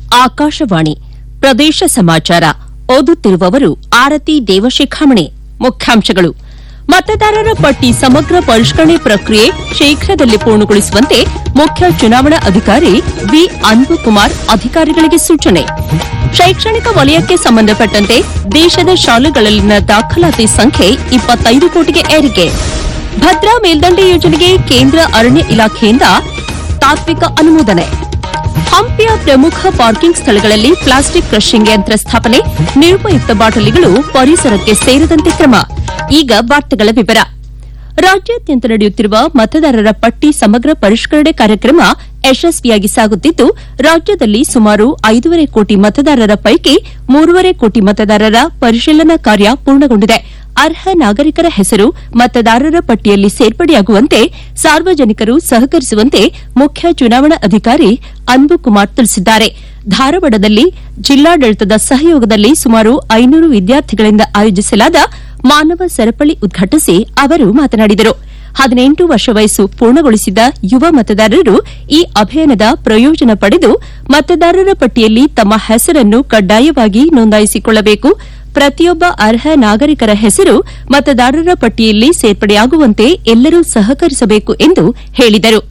ಆಕಾಶವಾಣಿ ಪ್ರದೇಶ ಸಮಾಚಾರ ಓದುತ್ತಿರುವವರು ಆರತಿ ದೇವಶಿಖಾಮಣಿ ಮುಖ್ಯಾಂಶಗಳು ಮತದಾರರ ಪಟ್ಟಿ ಸಮಗ್ರ ಪರಿಷ್ಕರಣೆ ಪ್ರಕ್ರಿಯೆ ಶೀಘ್ರದಲ್ಲಿ ಪೂರ್ಣಗೊಳಿಸುವಂತೆ ಮುಖ್ಯ ಚುನಾವಣಾ ಅಧಿಕಾರಿ ವಿ ಅನ್ಬುಕುಮಾರ್ ಅಧಿಕಾರಿಗಳಿಗೆ ಸೂಚನೆ ಶೈಕ್ಷಣಿಕ ವಲಯಕ್ಕೆ ಸಂಬಂಧಪಟ್ಟಂತೆ ದೇಶದ ಶಾಲೆಗಳಲ್ಲಿನ ದಾಖಲಾತಿ ಸಂಖ್ಯೆ ಇಪ್ಪತ್ತೈದು ಕೋಟಿಗೆ ಏರಿಕೆ ಭದ್ರಾ ಮೇಲ್ದಂಡೆ ಯೋಜನೆಗೆ ಕೇಂದ್ರ ಅರಣ್ಯ ಇಲಾಖೆಯಿಂದ ತಾತ್ವಿಕ ಅನುಮೋದನೆ ಹಂಪಿಯ ಪ್ರಮುಖ ಪಾರ್ಕಿಂಗ್ ಸ್ಥಳಗಳಲ್ಲಿ ಪ್ಲಾಸ್ಟಿಕ್ ಕ್ರಷಿಂಗ್ ಯಂತ್ರ ಸ್ಥಾಪನೆ ನಿರುಪಯುಕ್ತ ಬಾಟಲಿಗಳು ಪರಿಸರಕ್ಕೆ ಸೇರದಂತೆ ಕ್ರಮ ಈಗ ವಾರ್ತೆಗಳ ವಿವರ ರಾಜ್ಯಾದ್ಯಂತ ನಡೆಯುತ್ತಿರುವ ಮತದಾರರ ಪಟ್ಟಿ ಸಮಗ್ರ ಪರಿಷ್ಕರಣೆ ಕಾರ್ಯಕ್ರಮ ಯಶಸ್ವಿಯಾಗಿ ಸಾಗುತ್ತಿದ್ದು ರಾಜ್ಯದಲ್ಲಿ ಸುಮಾರು ಐದೂವರೆ ಕೋಟಿ ಮತದಾರರ ಪೈಕಿ ಮೂರುವರೆ ಕೋಟಿ ಮತದಾರರ ಪರಿಶೀಲನಾ ಕಾರ್ಯ ಪೂರ್ಣಗೊಂಡಿದೆ ಅರ್ಹ ನಾಗರಿಕರ ಹೆಸರು ಮತದಾರರ ಪಟ್ಟಿಯಲ್ಲಿ ಸೇರ್ಪಡೆಯಾಗುವಂತೆ ಸಾರ್ವಜನಿಕರು ಸಹಕರಿಸುವಂತೆ ಮುಖ್ಯ ಚುನಾವಣಾ ಅಧಿಕಾರಿ ಅನ್ಬುಕುಮಾರ್ ತಿಳಿಸಿದ್ದಾರೆ ಧಾರವಾಡದಲ್ಲಿ ಜಿಲ್ಲಾಡಳಿತದ ಸಹಯೋಗದಲ್ಲಿ ಸುಮಾರು ಐನೂರು ವಿದ್ಯಾರ್ಥಿಗಳಿಂದ ಆಯೋಜಿಸಲಾದ ಮಾನವ ಸರಪಳಿ ಉದ್ಘಾಟಿಸಿ ಅವರು ಮಾತನಾಡಿದರು ಹದಿನೆಂಟು ವರ್ಷ ವಯಸ್ಸು ಪೂರ್ಣಗೊಳಿಸಿದ ಯುವ ಮತದಾರರು ಈ ಅಭಿಯಾನದ ಪ್ರಯೋಜನ ಪಡೆದು ಮತದಾರರ ಪಟ್ಟಿಯಲ್ಲಿ ತಮ್ಮ ಹೆಸರನ್ನು ಕಡ್ಡಾಯವಾಗಿ ನೋಂದಾಯಿಸಿಕೊಳ್ಳಬೇಕು ಪ್ರತಿಯೊಬ್ಬ ಅರ್ಹ ನಾಗರಿಕರ ಹೆಸರು ಮತದಾರರ ಪಟ್ಟಿಯಲ್ಲಿ ಸೇರ್ಪಡೆಯಾಗುವಂತೆ ಎಲ್ಲರೂ ಸಹಕರಿಸಬೇಕು ಎಂದು ಹೇಳಿದರು